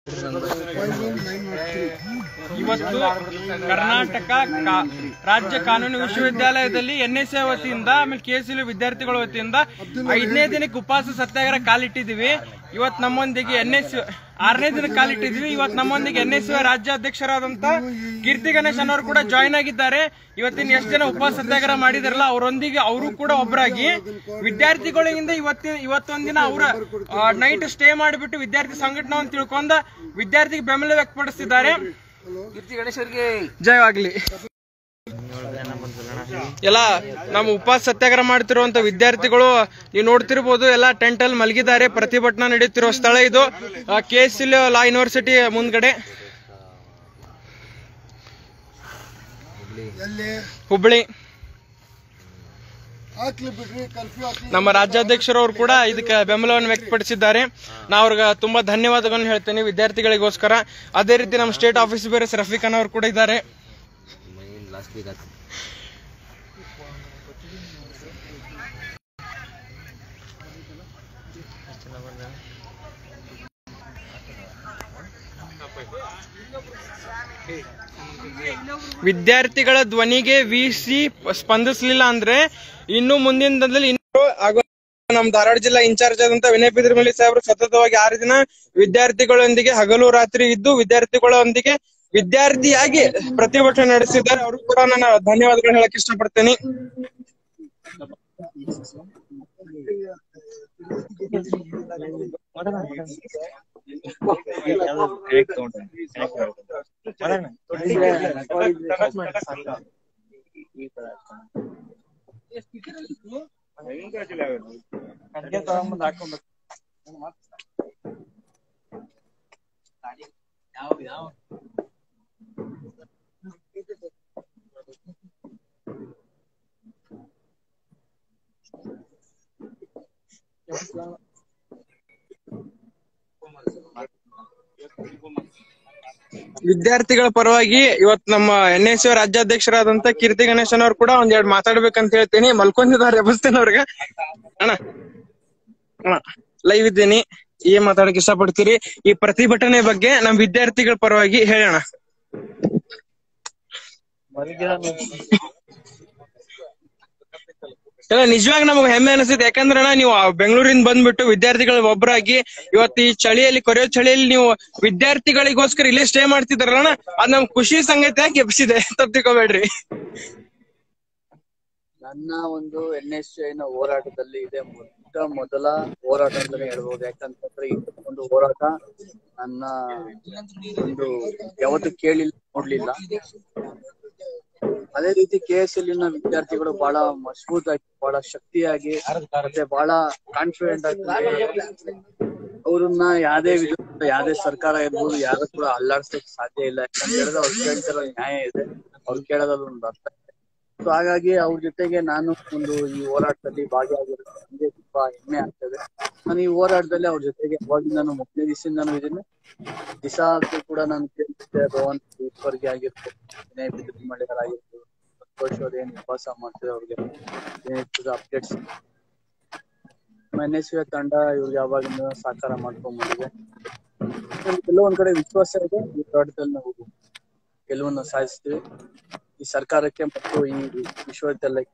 ಇವತ್ತು ಕರ್ನಾಟಕ ಕಾ- ರಾಜ್ಯ ಕಾನೂನು ವಿಶ್ವವಿದ್ಯಾಲಯದಲ್ಲಿ ಎನ್ಎಸ್ಎ ವತಿಯಿಂದ ಆಮೇಲೆ ಕೆಎಸ್ಎಲ್ ವಿದ್ಯಾರ್ಥಿಗಳ ವತಿಯಿಂದ ಐದನೇ ದಿನಕ್ಕೆ ಉಪವಾಸ ಸತ್ಯಾಗ್ರಹ ಕಾಲಿಟ್ಟಿದ್ದೀವಿ ಇವತ್ತು ನಮ್ಮೊಂದಿಗೆ ಎನ್ಎಸ್ ಆರನೇ ದಿನಕ್ಕೆ ಕಾಲಿಟ್ಟಿದ್ವಿ ಇವತ್ತು ನಮ್ಮೊಂದಿಗೆ ಎನ್ಎಸ್ ರಾಜ್ಯಾಧ್ಯಕ್ಷರಾದಂತ ಕೀರ್ತಿ ಗಣೇಶ್ ಅನ್ನೋರು ಕೂಡ ಜಾಯ್ನ್ ಆಗಿದ್ದಾರೆ ಇವತ್ತಿನ ಎಷ್ಟು ಜನ ಉಪವಾಸ ಸತ್ಯಾಗ್ರಹ ಮಾಡಿದಾರಲ್ಲ ಅವರೊಂದಿಗೆ ಅವರು ಕೂಡ ಒಬ್ಬರಾಗಿ ವಿದ್ಯಾರ್ಥಿಗಳಿಂದ ಇವತ್ತಿನ ಇವತ್ತೊಂದಿನ ಅವರ ನೈಟ್ ಸ್ಟೇ ಮಾಡಿಬಿಟ್ಟು ವಿದ್ಯಾರ್ಥಿ ಸಂಘಟನೆಯನ್ನು ತಿಳ್ಕೊಂಡ ವಿದ್ಯಾರ್ಥಿಗೆ ಬೆಂಬಲ ವ್ಯಕ್ತಪಡಿಸಿದ್ದಾರೆ ಕೀರ್ತಿ ಗಣೇಶರಿಗೆ ಜಯವಾಗ್ಲಿ ಎಲ್ಲ ನಮ್ಮ ಉಪವಾಸ ಸತ್ಯಾಗ್ರಹ ಮಾಡ್ತಿರುವಂತ ವಿದ್ಯಾರ್ಥಿಗಳು ನೀವು ನೋಡ್ತಿರ್ಬೋದು ಎಲ್ಲ ಟೆಂಟ್ ಅಲ್ಲಿ ಮಲಗಿದ್ದಾರೆ ಪ್ರತಿಭಟನಾ ನಡೆಯುತ್ತಿರುವ ಸ್ಥಳ ಇದು ಕೆ ಎಸ್ ಲಾ ಯೂನಿವರ್ಸಿಟಿ ಮುಂದ್ಗಡೆ ಎಲ್ಲಿ ಹುಬ್ಬಳ್ಳಿ ಹಾಕ್ಲಿ ಬಿಡ್ರಿ ಕರ್ಫ್ಯೂ ಹಾಕ್ಲಿ ನಮ್ಮ ರಾಜ್ಯಾಧ್ಯಕ್ಷರವರು ಕೂಡ ಇದಕ್ಕೆ ಬೆಂಬಲವನ್ನು ವ್ಯಕ್ತಪಡಿಸಿದ್ದಾರೆ ನಾ ಅವ್ರಿಗೆ ತುಂಬಾ ಧನ್ಯವಾದಗಳನ್ನು ಹೇಳ್ತೇನೆ ವಿದ್ಯಾರ್ಥಿಗಳಿಗೋಸ್ಕರ ಅದೇ ರೀತಿ ನಮ್ಮ ಸ್ಟೇಟ್ ಆಫೀಸ್ ಬೇರೆ ರಫೀಖಾನ್ ಅವರು ಕೂಡ ಇದ್ದಾರೆ ಲಾಸ್ಟ್ ವೀಕ್ ಆಯ್ತು ವಿದ್ಯಾರ್ಥಿಗಳ ಧ್ವನಿಗೆ ವಿಸಿ ಸ್ಪಂದಿಸಲಿಲ್ಲ ಅಂದ್ರೆ ಇನ್ನು ಮುಂದಿನ ದಿನದಲ್ಲಿ ಇನ್ನು ಆಗೋ ನಮ್ಮ ಧಾರವಾಡ ಜಿಲ್ಲಾ ಇನ್ಚಾರ್ಜ್ ಆದಂತ ವಿನಯ್ ಪಿದ್ರಮಳ್ಳಿ ಸಾಹೇಬರು ಸತತವಾಗಿ ಆರು ದಿನ ವಿದ್ಯಾರ್ಥಿಗಳೊಂದಿಗೆ ಹಗಲು ರಾತ್ರಿ ಇದ್ದು ವಿದ್ಯಾರ್ಥಿಗಳೊಂದಿಗೆ ವಿದ್ಯಾರ್ಥಿಯಾಗಿ ಪ್ರತಿಭಟನೆ ನಡೆಸಿದ್ದಾರೆ ಅವರು ಕೂಡ ನಾನು ಧನ್ಯವಾದಗಳು ಹೇಳಕ್ ಇಷ್ಟಪಡ್ತೇನೆ ವಿದ್ಯಾರ್ಥಿಗಳ ಪರವಾಗಿ ಇವತ್ ನಮ್ಮ ಎನ್ ಎಸ್ ಯು ರಾಜ್ಯಾಧ್ಯಕ್ಷರಾದಂತ ಕೀರ್ತಿ ಗಣೇಶನ್ ಅವ್ರು ಕೂಡ ಒಂದ್ ಎರಡ್ ಮಾತಾಡ್ಬೇಕಂತ ಹೇಳ್ತೀನಿ ಮಲ್ಕೊಂಡಿದ್ದಾರೆ ಎಬ್ಬಿಸ್ತೇನೆ ಅವ್ರಿಗೆ ಅಣ್ಣ ಅಣ್ಣ ಲೈವ್ ಇದ್ದೀನಿ ಏನ್ ಮಾತಾಡಕ್ ಇಷ್ಟಪಡ್ತೀರಿ ಈ ಪ್ರತಿಭಟನೆ ಬಗ್ಗೆ ನಮ್ ವಿದ್ಯಾರ್ಥಿಗಳ ಪರವಾಗಿ ಹೇಳೋಣ ಇಲ್ಲ ನಿಜವಾಗ ನಮ್ಗೆ ಹೆಮ್ಮೆ ಅನಿಸ್ತೈತೆ ಯಾಕಂದ್ರೆ ಅಣ್ಣ ನೀವು ಆ ಬೆಂಗಳೂರಿಂದ ಬಂದ್ಬಿಟ್ಟು ವಿದ್ಯಾರ್ಥಿಗಳ ಒಬ್ಬರಾಗಿ ಇವತ್ತು ಈ ಚಳಿಯಲ್ಲಿ ಕೊರೆಯೋ ಚಳಿಯಲ್ಲಿ ನೀವು ವಿದ್ಯಾರ್ಥಿಗಳಿಗೋಸ್ಕರ ಇಲ್ಲೇ ಸ್ಟೇ ಮಾಡ್ತಿದ್ರಲ್ಲ ಅಣ್ಣ ಅದ್ ನಮ್ ಖುಷಿ ಸಂಗತಿಯಾಗಿ ಎಬ್ಸಿದೆ ತಪ್ಪು ತಿಳ್ಕೊಬೇಡ್ರಿ ನನ್ನ ಒಂದು ಎನ್ ಎಸ್ ನ ಹೋರಾಟದಲ್ಲಿ ಇದೆ ಮೊಟ್ಟ ಮೊದಲ ಹೋರಾಟ ಅಂತಾನೆ ಹೇಳ್ಬೋದು ಯಾಕಂತಂದ್ರೆ ಈ ಒಂದು ಹೋರಾಟ ನನ್ನ ಒಂದು ಯಾವತ್ತು ಕೇಳಿಲ್ಲ ನೋಡ್ಲಿಲ್ಲ ಅದೇ ರೀತಿ ಕೆ ಎಸ್ ಎಲ್ ನ ವಿದ್ಯಾರ್ಥಿಗಳು ಬಹಳ ಮಜಬೂತ್ ಆಗಿ ಬಹಳ ಶಕ್ತಿಯಾಗಿ ಮತ್ತೆ ಬಹಳ ಕಾನ್ಫಿಡೆಂಟ್ ಆಗಿ ಅವ್ರನ್ನ ಯಾವ್ದೇ ವಿಧ ಯಾವ್ದೇ ಸರ್ಕಾರ ಇರ್ಬೋದು ಯಾರು ಕೂಡ ಅಲ್ಲಾಡ್ಸಕ್ ಸಾಧ್ಯ ಇಲ್ಲ ಯಾಕಂತ ಹೇಳಿದ್ರೆ ಅವ್ರು ಕೇಳ್ತಿರೋ ನ್ಯಾಯ ಇದೆ ಅವ್ರು ಕೇಳೋದ್ರಲ್ಲಿ ಒಂದು ಅರ್ಥ ಇದೆ ಸೊ ಹಾಗಾಗಿ ಅವ್ರ ಜೊತೆಗೆ ನಾನು ಒಂದು ಈ ಹೋರಾಟದಲ್ಲಿ ಭಾಗಿಯಾಗಿರೋದು ನನಗೆ ತುಂಬಾ ಹೆಮ್ಮೆ ಆಗ್ತದೆ ನಾನು ಈ ಹೋರಾಟದಲ್ಲಿ ಅವ್ರ ಜೊತೆಗೆ ಅವಾಗಿಂದಾನು ಮೊದಲನೇ ದಿವಸದಿಂದಾನು ಇದೀನಿ ದಿಸಾಕ್ಕೂ ಕೂಡ ನಾನು ಕೇಳ್ತಿದ್ದೆ ರೋಹನ್ ಈಶ್ವರ್ಗೆ ಆಗಿರ್ಬೋದು ವಿನಯ್ ಬಿದ್ರಿಮಳ್ಳಿಗರ್ ಆಗಿರ್ಬೋದು ಸಂತೋಷ್ ಅವ್ರು ಏನ್ ಉಪವಾಸ ಮಾಡ್ತಿದ್ರು ಅವ್ರಿಗೆ ಏನಿರ್ತದೆ ಅಪ್ಡೇಟ್ಸ್ ಎನ್ ಎಸ್ ತಂಡ ಇವ್ರಿಗೆ ಯಾವಾಗಿಂದ ಸಾಕಾರ ಮಾಡ್ಕೊಂಡ್ ಬಂದಿದೆ ನಮ್ಗೆ ಕೆಲವೊಂದ್ ಕಡೆ ವಿಶ್ವಾಸ ಇದೆ ಈ ಹೋರಾಟದಲ್ಲಿ ನಾವು ಗೆಲುವನ್ನು ಸಾಧಿಸ್ತೀವಿ ಈ ಸರ್ಕಾರಕ್ಕೆ ಮತ್ತು ಈ ವಿಶ್ವವಿದ್ಯಾಲಯಕ್ಕೆ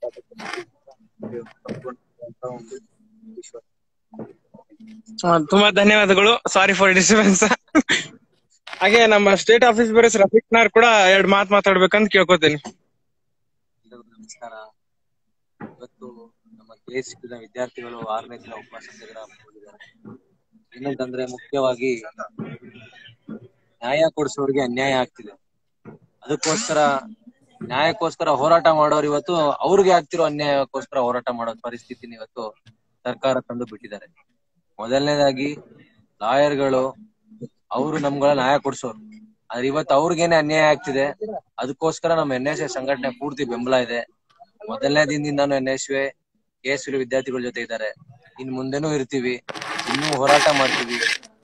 ಅಂತ ಒಂದು ವಿಶ್ವಾಸ ಆ, ತುಂಬಾ ಧನ್ಯವಾದಗಳು ಸಾರಿ ಫಾರ್ ಡಿಸ್ಟರ್ಬೆನ್ಸ್ ಹಾಗೆ ನಮ್ಮ ಸ್ಟೇಟ್ ಆಫೀಸ್ ಬೇರೆ ರಫೀಕ್ನಾರ್ ಕೂಡ ಎರಡ್ ಮಾತ್ ಮಾತಾಡ್ಬೇಕಂತ ಕೇಳ್ಕೊತೀನಿ ಎಲ್ಲರಿಗೂ ನಮಸ್ಕಾರ ಇವತ್ತು ನಮ್ಮ ದೇಶದ ವಿದ್ಯಾರ್ಥಿಗಳು ಆರನೇ ದಿನ ಉಪವಾಸ ಸತ್ಯಾಗ್ರಹ ಮಾಡಿದ್ದಾರೆ ಏನಂತಂದ್ರೆ ಮುಖ್ಯವಾಗಿ ನ್ಯಾಯ ಕೊಡಿಸೋರಿಗೆ ಅನ್ಯಾಯ ಆಗ್ತಿದೆ ಅದಕ್ಕೋಸ್ಕರ ನ್ಯಾಯಕ್ಕೋಸ್ಕರ ಹೋರಾಟ ಮಾಡೋರು ಇವತ್ತು ಅವ್ರಿಗೆ ಆಗ್ತಿರೋ ಅನ್ಯಾಯಕ್ಕೋಸ್ಕರ ಹೋರಾಟ ಮಾಡೋ ಪರಿಸ್ಥಿತಿನ ಇವತ್ತು ಸರ್ಕಾರ ತಂದು ಬಿಟ್ಟಿದ್ದಾರೆ ಮೊದಲನೇದಾಗಿ ಲಾಯರ್ಗಳು ಅವರು ನಮ್ಗಳ ನ್ಯಾಯ ಕೊಡ್ಸೋರು ಆದ್ರೆ ಇವತ್ತು ಅವ್ರಿಗೇನೆ ಅನ್ಯಾಯ ಆಗ್ತಿದೆ ಅದಕ್ಕೋಸ್ಕರ ನಮ್ಮ ಎನ್ ಎಸ್ ಎ ಸಂಘಟನೆ ಪೂರ್ತಿ ಬೆಂಬಲ ಇದೆ ಮೊದಲನೇ ದಿನದಿಂದಾನು N S A K S ವಿದ್ಯಾರ್ಥಿಗಳ ಜೊತೆ ಇದ್ದಾರೆ ಇನ್ ಮುಂದೆನೂ ಇರ್ತೀವಿ ಇನ್ನೂ ಹೋರಾಟ ಮಾಡ್ತೀವಿ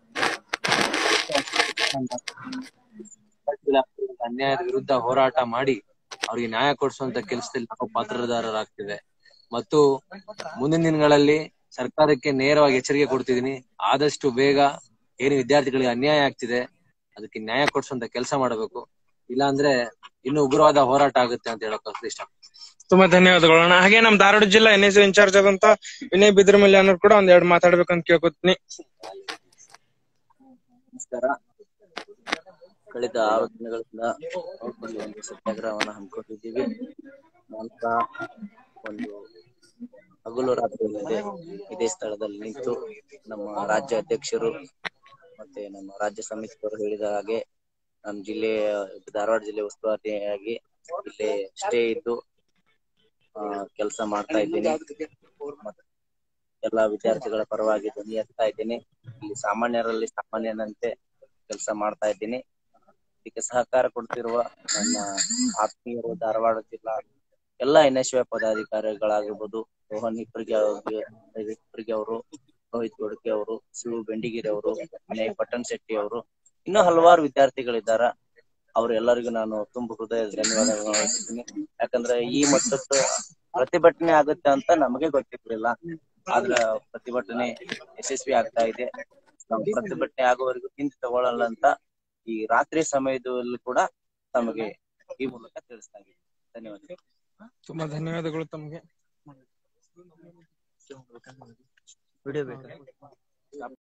ಅನ್ಯಾಯದ ವಿರುದ್ಧ ಹೋರಾಟ ಮಾಡಿ ಅವ್ರಿಗೆ ನ್ಯಾಯ ಕೊಡಿಸುವಂತ ಕೆಲಸದಲ್ಲಿ ನಾವು ಪಾತ್ರದಾರರಾಗ್ತಿವೆ ಮತ್ತು ಮುಂದಿನ ದಿನಗಳಲ್ಲಿ ಸರ್ಕಾರಕ್ಕೆ ನೇರವಾಗಿ ಎಚ್ಚರಿಕೆ ಕೊಡ್ತಿದೀನಿ ಆದಷ್ಟು ಬೇಗ ಏನು ವಿದ್ಯಾರ್ಥಿಗಳಿಗೆ ಅನ್ಯಾಯ ಆಗ್ತಿದೆ ಅದಕ್ಕೆ ನ್ಯಾಯ ಕೊಡ್ಸುವಂತ ಕೆಲಸ ಮಾಡಬೇಕು ಇಲ್ಲಾಂದ್ರೆ ಇನ್ನು ಉಗ್ರವಾದ ಹೋರಾಟ ಆಗುತ್ತೆ ಅಂತ ಹೇಳಕ್ ಇಷ್ಟ ತುಂಬಾ ಧನ್ಯವಾದಗಳು ಅಣ್ಣ ಹಾಗೆ ನಮ್ ಧಾರವಾಡ ಜಿಲ್ಲಾ ಎನ್ ಎಸ್ ಇನ್ಚಾರ್ಜ್ ಆದಂತ ವಿನಯ್ ಬಿದ್ರಮಲ್ಲಿ ಅನ್ನೋರು ಕೂಡ ಒಂದ್ ಎರಡು ಮಾತಾಡ್ಬೇಕಂತ ಕೇಳ್ಕೊತೀನಿ ನಮಸ್ಕಾರ ಕಳೆದ ಆರು ದಿನಗಳಿಂದ ಒಂದು ಒಂದು ಸತ್ಯಾಗ್ರಹವನ್ನು ಹಮ್ಮಿಕೊಂಡಿದ್ದೀವಿ ನಂತರ ಒಂದು ಹಗಲು ರಾತ್ರಿ ಇಲ್ಲದೆ ಇದೇ ಸ್ಥಳದಲ್ಲಿ ನಿಂತು ನಮ್ಮ ರಾಜ್ಯ ಅಧ್ಯಕ್ಷರು ಮತ್ತೆ ನಮ್ಮ ರಾಜ್ಯ ಸಮಿತಿಯವರು ಹೇಳಿದ ಹಾಗೆ ನಮ್ಮ ಜಿಲ್ಲೆಯ ಧಾರವಾಡ ಜಿಲ್ಲೆ ಉಸ್ತುವಾರಿಯಾಗಿ ಇಲ್ಲೇ ಸ್ಟೇ ಇದ್ದು ಕೆಲಸ ಮಾಡ್ತಾ ಇದ್ದೀನಿ ಮತ್ತೆ ಎಲ್ಲಾ ವಿದ್ಯಾರ್ಥಿಗಳ ಪರವಾಗಿ ಧ್ವನಿ ಎತ್ತಾ ಇದ್ದೀನಿ ಇಲ್ಲಿ ಸಾಮಾನ್ಯರಲ್ಲಿ ಸಾಮಾನ್ಯನಂತೆ ಕೆಲಸ ಮಾಡ್ತಾ ಇದ್ದೀನಿ ಇದಕ್ಕೆ ಸಹಕಾರ ಕೊಡ್ತಿರುವ ನನ್ನ ಆತ್ಮೀಯರು ಧಾರವಾಡ ಜಿಲ್ಲಾ ಎಲ್ಲಾ ಎನ್ ಎಸ್ ಪದಾಧಿಕಾರಿಗಳಾಗಿರ್ಬೋದು ರೋಹನ್ ಹಿಪ್ಪರ್ಗಿ ಅವ್ರಿಗೆ ಹಿಪ್ಪರ್ಗಿ ಅವರು ರೋಹಿತ್ ಗೊಡ್ಕೆ ಅವರು ಶಿವು ಬೆಂಡಿಗಿರಿ ಅವರು ವಿನಯ್ ಪಟ್ಟಣ್ ಶೆಟ್ಟಿ ಅವರು ಇನ್ನೂ ಹಲವಾರು ವಿದ್ಯಾರ್ಥಿಗಳಿದ್ದಾರ ಅವರೆಲ್ಲರಿಗೂ ನಾನು ತುಂಬ ಹೃದಯದ ಧನ್ಯವಾದಗಳನ್ನು ಅರ್ಪಿಸ್ತೀನಿ ಯಾಕಂದ್ರೆ ಈ ಮಟ್ಟದ ಪ್ರತಿಭಟನೆ ಆಗುತ್ತೆ ಅಂತ ನಮಗೆ ಗೊತ್ತಿರ್ಲಿಲ್ಲ ಆದ್ರ ಪ್ರತಿಭಟನೆ ಯಶಸ್ವಿ ಆಗ್ತಾ ಇದೆ ನಾವು ಪ್ರತಿಭಟನೆ ಆಗುವವರೆಗೂ ಹಿಂದೆ ತಗೊಳ್ಳಲ್ಲ ಅಂತ ಈ ರಾತ್ರಿ ಸಮಯದಲ್ಲಿ ಕೂಡ ತಮಗೆ ಈ ಮೂಲಕ ತಿಳಿಸ್ತಾ ಇದ್ದೀನಿ ಧನ್ಯವಾದಗಳು ತುಂಬಾ ಧನ್ಯವಾದಗಳು ತಮ್ಗೆ ವಿಡಿಯೋ ಬೇಕಾ